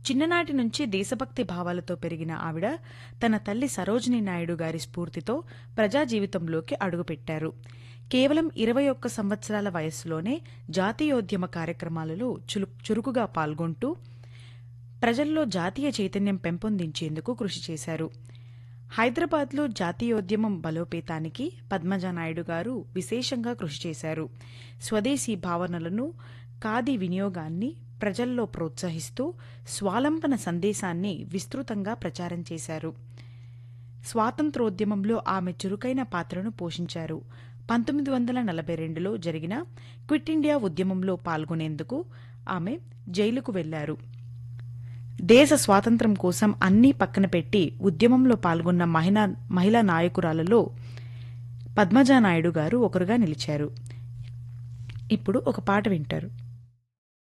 చిన్ననాటి నుంచి దేశభక్తి భావాలతో పెరిగిన ఆవిడ తన తల్లి సరోజినీ నాయుడు గారి స్ఫూర్తితో ప్రజా జీవితంలోకి అడుగుపెట్టారు కేవలం ఇరవై ఒక్క సంవత్సరాల వయస్సులోనే జాతీయోద్యమ కార్యక్రమాలలో చులు- చురుకుగా పాల్గొంటూ ప్రజల్లో జాతీయ చైతన్యం పెంపొందించేందుకు కృషి చేశారు హైదరాబాద్లో జాతీయోద్యమం బలోపేతానికి పద్మజానాయుడు గారు విశేషంగా కృషి చేశారు స్వదేశీ భావనలను ఖాదీ వినియోగాన్ని ప్రజల్లో ప్రోత్సహిస్తూ స్వాలంబన సందేశాన్ని విస్తృతంగా ప్రచారం చేశారు స్వాతంత్రోద్యమంలో ఆమె చురుకైన పాత్రను పోషించారు పంతొమ్మిది వందల నలభై రెండులో జరిగిన క్విట్ ఇండియా ఉద్యమంలో పాల్గొనేందుకు ఆమె జైలుకు వెళ్లారు దేశ స్వాతంత్ర్యం కోసం అన్నీ పక్కన పెట్టి ఉద్యమంలో పాల్గొన్న మహిళా మహిళా నాయకురాలలో పద్మజానాయుడు గారు ఒకరుగా నిలిచారు ఇప్పుడు ఒక పాట వింటారు